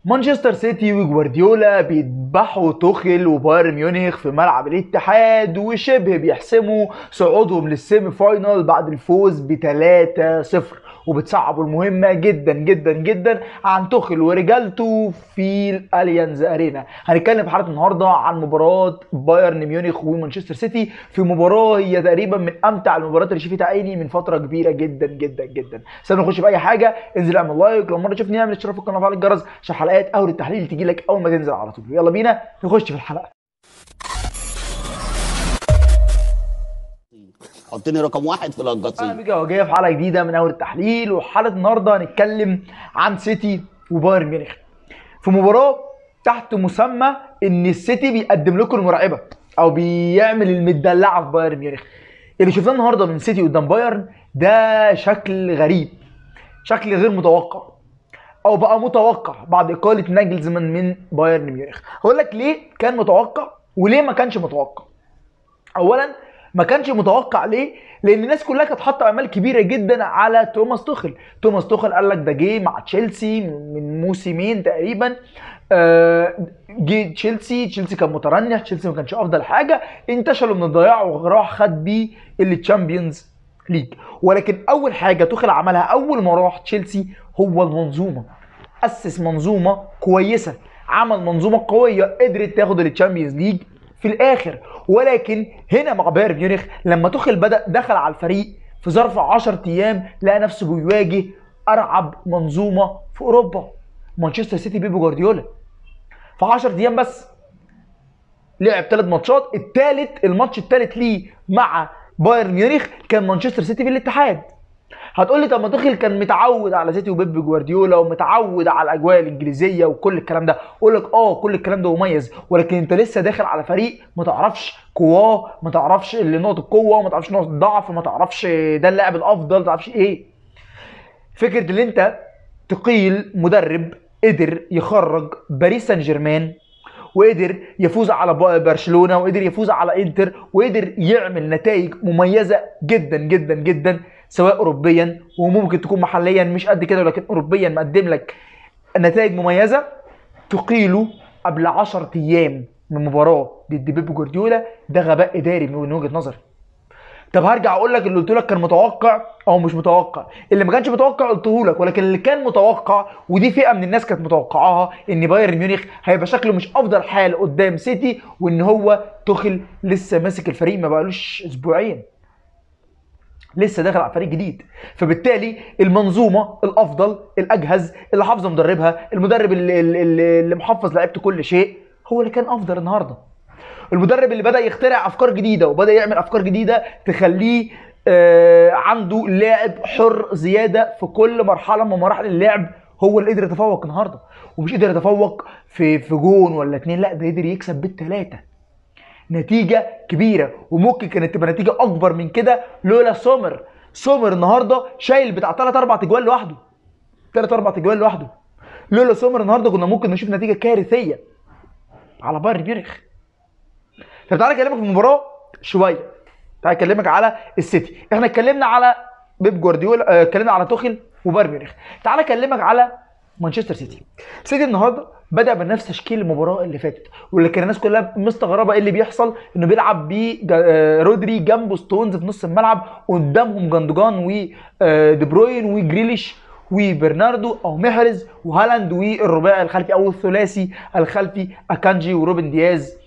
مانشستر سيتي وجوارديولا بيذبحوا توخيل وبايرن ميونخ في ملعب الاتحاد وشبه بيحسموا صعودهم للسيمي فاينال بعد الفوز ب 3-0 وبتصعبوا المهمة جدا جدا جدا عن توخيل ورجالته في الاليانز ارينا هنتكلم في حلقة النهاردة عن مباراة بايرن ميونخ ومانشستر سيتي في مباراة هي تقريبا من امتع المباريات اللي شفتها عيني من فترة كبيرة جدا جدا جدا استنى نخش في اي حاجة انزل اعمل لايك لو مرة شفني اعمل اشتراك في القناة وفعل الجرس عشان حلقات اول التحليل تيجي لك اول ما تنزل على طول يلا بينا نخش في الحلقة حطني رقم واحد في اهلا القصيم بيك اهو جاي في حلقه جديده من اول التحليل وحلقه النهارده هنتكلم عن سيتي وبايرن ميونخ في مباراه تحت مسمى ان السيتي بيقدم لكم المرعبه او بيعمل المدلعه في بايرن ميونخ اللي شفناه النهارده من سيتي قدام بايرن ده شكل غريب شكل غير متوقع او بقى متوقع بعد اقاله ناجلزمان من بايرن ميونخ هقول لك ليه كان متوقع وليه ما كانش متوقع اولا ما كانش متوقع ليه لان الناس كلها كانت حاطه امال كبيره جدا على توماس توخل توماس توخل قال لك ده جه مع تشيلسي من موسمين تقريبا آه، جه تشيلسي تشيلسي كان مترنح تشيلسي ما كانش افضل حاجه انتشلوا من الضياع وراح خد بيه التشامبيونز ليج ولكن اول حاجه توخل عملها اول ما راح تشيلسي هو المنظومه اسس منظومه كويسه عمل منظومه قويه قدرت تاخد التشامبيونز ليج في الاخر ولكن هنا مع بايرن ميونخ لما توخل بدا دخل على الفريق في ظرف 10 ايام لقى نفسه بيواجه ارعب منظومه في اوروبا مانشستر سيتي بيبو جوارديولا في 10 ايام بس لعب ثلاث ماتشات الثالث الماتش الثالث ليه مع بايرن ميونخ كان مانشستر سيتي في الاتحاد هتقول لي طب ما توخيل كان متعود على سيتي وبيب جوارديولا ومتعود على الاجواء الانجليزيه وكل الكلام ده اقول لك اه كل الكلام ده مميز ولكن انت لسه داخل على فريق ما تعرفش قواه ما تعرفش اللي نقط القوه ما تعرفش نقط الضعف ما تعرفش ده اللاعب الافضل ما تعرفش ايه فكره ان انت تقيل مدرب قدر يخرج باريس سان جيرمان وقدر يفوز على ب- برشلونه وقدر يفوز على انتر وقدر يعمل نتائج مميزه جدا جدا جدا سواء اوروبيا وممكن تكون محليا مش قد كده ولكن اوروبيا مقدم لك نتائج مميزه تقيله قبل 10 ايام من مباراه ضد بيب جوارديولا ده غباء اداري من وجهه نظري طب هرجع اقول لك اللي قلت لك كان متوقع او مش متوقع اللي ما كانش متوقع قلته لك ولكن اللي كان متوقع ودي فئه من الناس كانت متوقعاها ان بايرن ميونخ هيبقى شكله مش افضل حال قدام سيتي وان هو توخل لسه ماسك الفريق ما بقالوش اسبوعين لسه داخل على فريق جديد فبالتالي المنظومه الافضل الاجهز اللي حافظه مدربها المدرب اللي, اللي, اللي محفظ لعيبته كل شيء هو اللي كان افضل النهارده المدرب اللي بدا يخترع افكار جديده وبدا يعمل افكار جديده تخليه آه عنده لاعب حر زياده في كل مرحله من مراحل اللعب هو اللي قدر يتفوق النهارده ومش قدر يتفوق في في جون ولا اتنين لا ده قدر يكسب بالثلاثه نتيجه كبيره وممكن كانت تبقى نتيجه اكبر من كده لولا سومر سومر النهارده شايل بتاع 3 4 اجوال لوحده 3 4 اجوال لوحده لولا سومر النهارده كنا ممكن نشوف نتيجه كارثيه على بايرن ميونخ طب تعالى اكلمك في المباراه شويه تعالى اكلمك على السيتي احنا اتكلمنا على بيب جوارديولا آه، اتكلمنا على توخيل وبايرن ميونخ تعالى اكلمك على مانشستر سيتي سيتي النهارده بدا بنفس تشكيل المباراه اللي فاتت واللي كان الناس كلها مستغربه ايه اللي بيحصل انه بيلعب برودري جنبه ستونز في نص الملعب قدامهم جندوجان ودي بروين وجريليش وبرناردو او محرز وهالاند والرباعي الخلفي او الثلاثي الخلفي اكانجي وروبن دياز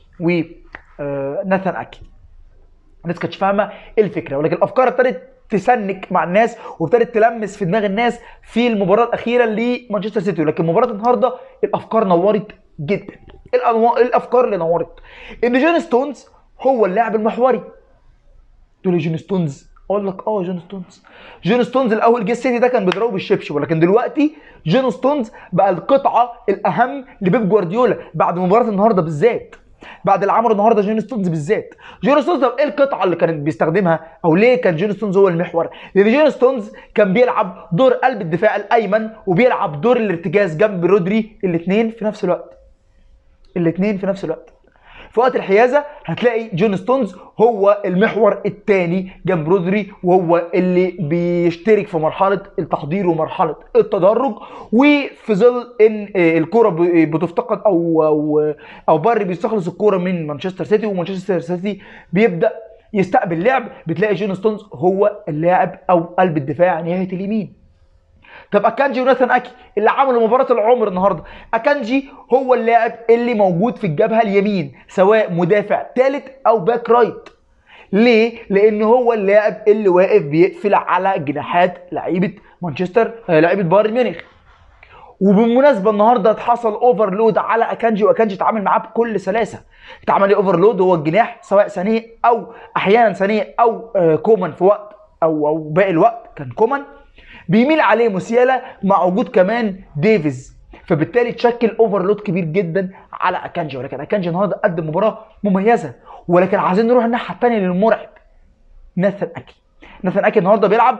وناثان اكي الناس كانتش فاهمه ايه الفكره ولكن الافكار ابتدت تسنك مع الناس وابتدت تلمس في دماغ الناس في المباراه الاخيره لمانشستر سيتي ولكن مباراه النهارده الافكار نورت جدا إيه الأنوا- إيه الافكار اللي نورت ان جون ستونز هو اللاعب المحوري تقول لي جون ستونز اقول لك اه جون ستونز جون ستونز الاول جه السيتي ده كان بيضربه بالشبشب ولكن دلوقتي جون ستونز بقى القطعه الاهم لبيب جوارديولا بعد مباراه النهارده بالذات بعد اللي عمله النهارده جون ستونز بالذات جون ستونز طب ايه القطعه اللي كانت بيستخدمها او ليه كان جون ستونز هو المحور لان جون ستونز كان بيلعب دور قلب الدفاع الايمن وبيلعب دور الارتكاز جنب رودري الاثنين في نفس الوقت الاثنين في نفس الوقت في وقت الحيازه هتلاقي جون ستونز هو المحور الثاني جنب رودري وهو اللي بيشترك في مرحله التحضير ومرحله التدرج وفي ظل ان آه، الكره ب- بتفتقد او او او باري بيستخلص الكره من مانشستر سيتي ومانشستر سيتي بيبدا يستقبل لعب بتلاقي جون ستونز هو اللاعب او قلب الدفاع ناحيه اليمين طب اكانجي وناثان اكي اللي عملوا مباراه العمر النهارده اكانجي هو اللاعب اللي موجود في الجبهه اليمين سواء مدافع ثالث او باك رايت ليه؟ لان هو اللاعب اللي واقف بيقفل على جناحات لعيبه مانشستر آه، لعيبه بايرن ميونخ وبالمناسبه النهارده اتحصل اوفرلود على اكانجي واكانجي اتعامل معاه بكل سلاسه اتعمل لي اوفرلود هو الجناح سواء سانيه او احيانا سانيه او آه، كومان في وقت او او باقي الوقت كان كومان بيميل عليه موسيالا مع وجود كمان ديفيز فبالتالي تشكل اوفرلود كبير جدا على اكانجي ولكن اكانجي النهارده قدم مباراه مميزه ولكن عايزين نروح الناحيه الثانيه للمرعب ناثان اكي ناثان اكي النهارده بيلعب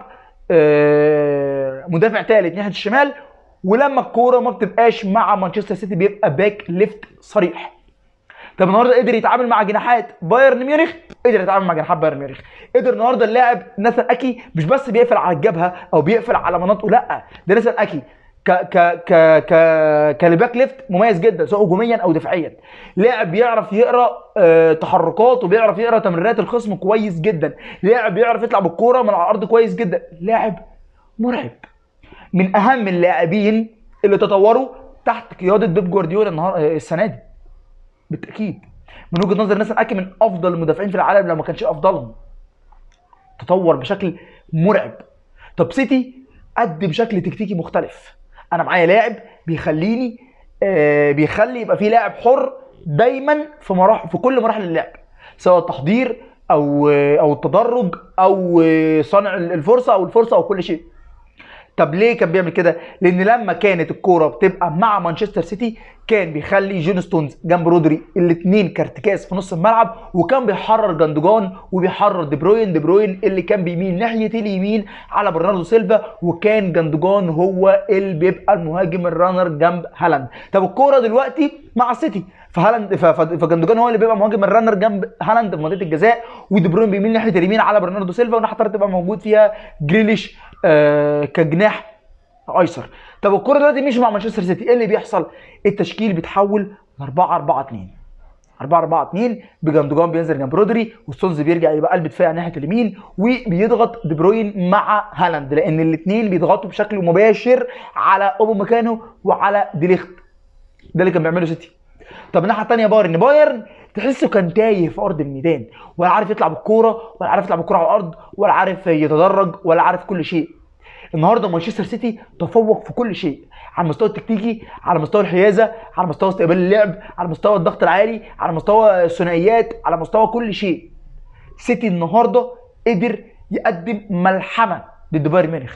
آه، مدافع ثالث ناحيه الشمال ولما الكوره ما بتبقاش مع مانشستر سيتي بيبقى باك ليفت صريح طب النهارده قدر يتعامل مع جناحات بايرن ميونخ قدر يتعامل مع جناحات بايرن ميونخ قدر النهارده اللاعب ناثان اكي مش بس بيقفل على الجبهه او بيقفل على مناطقه لا ده ناثان اكي ك ك ك ك كالباك ليفت مميز جدا سواء هجوميا او دفاعيا لاعب بيعرف يقرا آه، تحركات وبيعرف يقرا تمريرات الخصم كويس جدا لاعب بيعرف يطلع بالكوره من على الارض كويس جدا لاعب مرعب من اهم اللاعبين اللي تطوروا تحت قياده بيب جوارديولا النهار آه، السنه دي بالتاكيد من وجهه نظر الناس اكي من افضل المدافعين في العالم لو ما كانش افضلهم تطور بشكل مرعب طب سيتي قدم شكل تكتيكي مختلف انا معايا لاعب بيخليني آه بيخلي يبقى في لاعب حر دايما في مراحل في كل مراحل اللعب سواء التحضير او آه، او التدرج او آه، صنع الفرصه او الفرصه او كل شيء طب ليه كان بيعمل كده؟ لان لما كانت الكوره بتبقى مع مانشستر سيتي كان بيخلي جون ستونز جنب رودري الاثنين كارتكاز في نص الملعب وكان بيحرر جندوجان وبيحرر دي بروين دي بروين اللي كان بيميل ناحيه اليمين على برناردو سيلفا وكان جندوجان هو اللي بيبقى المهاجم الرانر جنب هالاند طب الكوره دلوقتي مع السيتي فهالاند ف- ف- فجندوجان هو اللي بيبقى مهاجم الرانر جنب هالاند في منطقه الجزاء ودي بروين بيميل ناحيه اليمين على برناردو سيلفا والناحيه الثانيه تبقى موجود فيها جريليش آه كجناح ايسر طب الكوره دلوقتي مش مع مانشستر سيتي ايه اللي بيحصل التشكيل بيتحول ل 4 4 2 4 4 2 بجندوجان بينزل جنب رودري وستونز بيرجع يبقى قلب دفاع ناحيه اليمين وبيضغط دي بروين مع هالاند لان الاثنين بيضغطوا بشكل مباشر على اوبو مكانه وعلى ديليخت ده اللي كان بيعمله سيتي طب الناحيه الثانيه بايرن بايرن تحسه كان تايه في ارض الميدان ولا عارف يطلع بالكوره ولا عارف يطلع بالكوره على الارض ولا عارف يتدرج ولا عارف كل شيء النهارده مانشستر سيتي تفوق في كل شيء على المستوى التكتيكي على مستوى الحيازه على مستوى استقبال اللعب على مستوى الضغط العالي على مستوى الثنائيات على مستوى كل شيء سيتي النهارده قدر يقدم ملحمه ضد بايرن ميونخ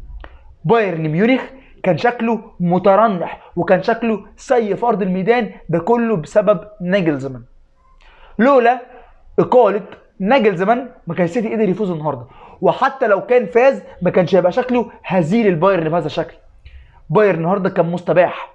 بايرن ميونخ كان شكله مترنح وكان شكله سيء في ارض الميدان ده كله بسبب ناجلزمان لولا اقاله ناجلزمان ما كان السيتي قدر يفوز النهارده وحتى لو كان فاز ما كانش هيبقى شكله هزيل البايرن بهذا الشكل بايرن النهارده كان مستباح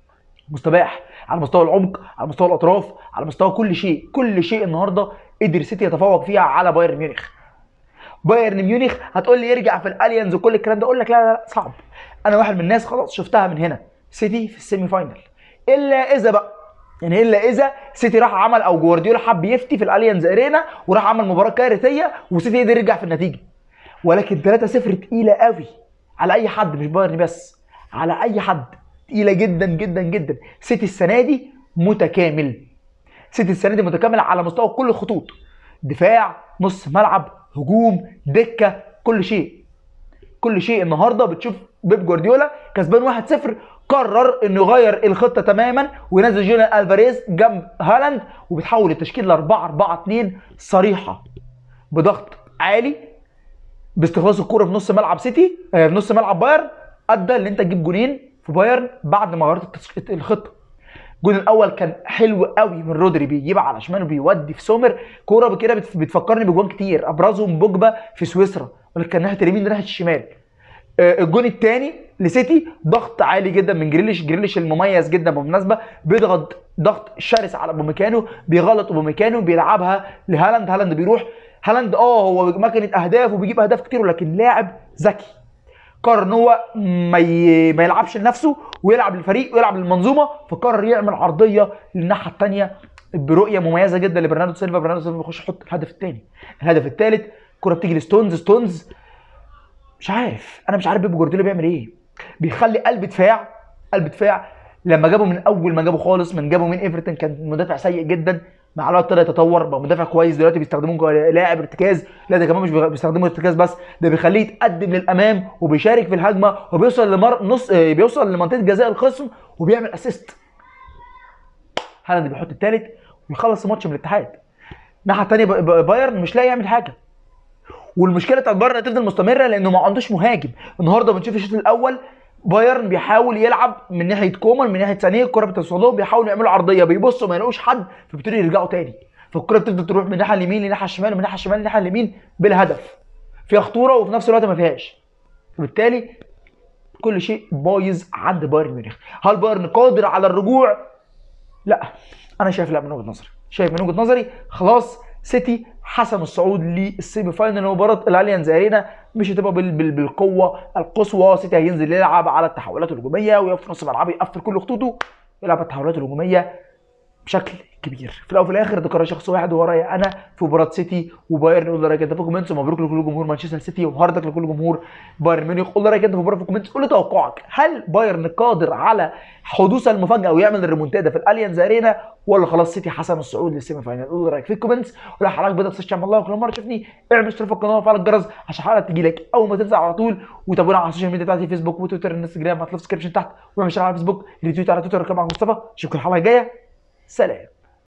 مستباح على مستوى العمق على مستوى الاطراف على مستوى كل شيء كل شيء النهارده قدر سيتي يتفوق فيها على بايرن ميونخ بايرن ميونخ هتقول لي يرجع في الاليانز وكل الكلام ده اقول لك لا لا لا صعب انا واحد من الناس خلاص شفتها من هنا سيتي في السيمي فاينل الا اذا بقى يعني الا اذا سيتي راح عمل او جوارديولا حب يفتي في الاليانز ارينا وراح عمل مباراه كارثيه وسيتي قدر يرجع في النتيجه ولكن 3-0 تقيله قوي على اي حد مش بايرن بس على اي حد تقيله جدا جدا جدا سيتي السنه دي متكامل سيتي السنه دي متكامل على مستوى كل الخطوط دفاع نص ملعب هجوم دكه كل شيء كل شيء النهارده بتشوف بيب جوارديولا كسبان 1-0 قرر انه يغير الخطه تماما وينزل جوليان الفاريز جنب هالاند وبتحول التشكيل ل 4 4 2 صريحه بضغط عالي باستخلاص الكوره في نص ملعب سيتي آه، في نص ملعب بايرن ادى ان انت تجيب جونين في بايرن بعد ما غيرت التس- الخطه الجون الاول كان حلو قوي من رودري بيجيب على شماله بيودي في سومر كوره كده بت- بتفكرني بجوان كتير ابرزهم بوجبا في سويسرا ولكن كان ناحيه اليمين ده ناحيه الشمال آه، الجون الثاني لسيتي ضغط عالي جدا من جريليش جريليش المميز جدا بالمناسبه بيضغط ضغط شرس على اوباميكانو بيغلط اوباميكانو بيلعبها لهالاند هالاند بيروح هالاند اه هو مكنه اهداف وبيجيب اهداف كتير ولكن لاعب ذكي قرر ان هو ما, ي... ما يلعبش لنفسه ويلعب للفريق ويلعب للمنظومه فقرر يعمل عرضيه للناحيه الثانيه برؤيه مميزه جدا لبرناردو سيلفا برناردو سيلفا بيخش يحط الهدف الثاني الهدف الثالث كره بتيجي لستونز ستونز مش عارف انا مش عارف بيب جوارديولا بيعمل ايه بيخلي قلب دفاع قلب دفاع لما جابه من اول ما جابه خالص من جابه من ايفرتون كان مدافع سيء جدا مع الوقت ابتدى يتطور بقى مدافع كويس دلوقتي بيستخدموه لاعب ارتكاز لا ده كمان مش بيستخدمه ارتكاز بس ده بيخليه يتقدم للامام وبيشارك في الهجمه وبيوصل لمر نص آه، بيوصل لمنطقه جزاء الخصم وبيعمل اسيست هالاند بيحط الثالث ويخلص الماتش من الاتحاد الناحيه الثانيه بايرن مش لاقي يعمل حاجه والمشكله بتاعت بايرن هتفضل مستمره لانه ما عندوش مهاجم النهارده بنشوف الشوط الاول بايرن بيحاول يلعب من ناحيه كومان من ناحيه ثانيه الكره بتوصل لهم بيحاولوا يعملوا عرضيه بيبصوا ما يلاقوش حد فبيبتدوا يرجعوا تاني فالكره بتفضل تروح من الناحيه اليمين للناحيه الشمال ومن الناحيه الشمال للناحيه اليمين بالهدف فيها خطوره وفي نفس الوقت ما فيهاش فبالتالي كل شيء بايظ عند بايرن ميونخ هل بايرن قادر على الرجوع لا انا شايف لا من وجهه نظري شايف من وجهه نظري خلاص سيتي حسم الصعود للسيمي فاينل مباراه الاليانز ارينا مش هتبقى بال بال بالقوه القصوى سيتي هينزل يلعب على التحولات الهجوميه ويقف في نص ملعبه يقفل كل خطوطه يلعب التحولات الهجوميه بشكل كبير في الاول وفي الاخر ده قرار شخص واحد ورايا انا في مباراه سيتي وبايرن قول رايك انت في كومنتس ومبروك لكل جمهور مانشستر سيتي وهاردك لكل جمهور بايرن ميونخ قول رايك انت في مباراه في كومنتس قول لي توقعك هل بايرن قادر على حدوث المفاجاه ويعمل الريمونتادا في الاليانز ارينا ولا خلاص سيتي حسم الصعود للسيمي فاينل قول رايك في الكومنتس ولو حضرتك بدات تشجع الله وكل مره تشوفني اعمل اشتراك في القناه وفعل الجرس عشان حلقه تجي لك اول ما تنزل على طول وتابعونا على السوشيال ميديا بتاعتي فيسبوك وتويتر انستجرام هتلاقوا في الديسكربشن تحت واعمل شير على فيسبوك ريتويت على تويتر كمان مصطفى اشوفكم الحلقه الجايه سلام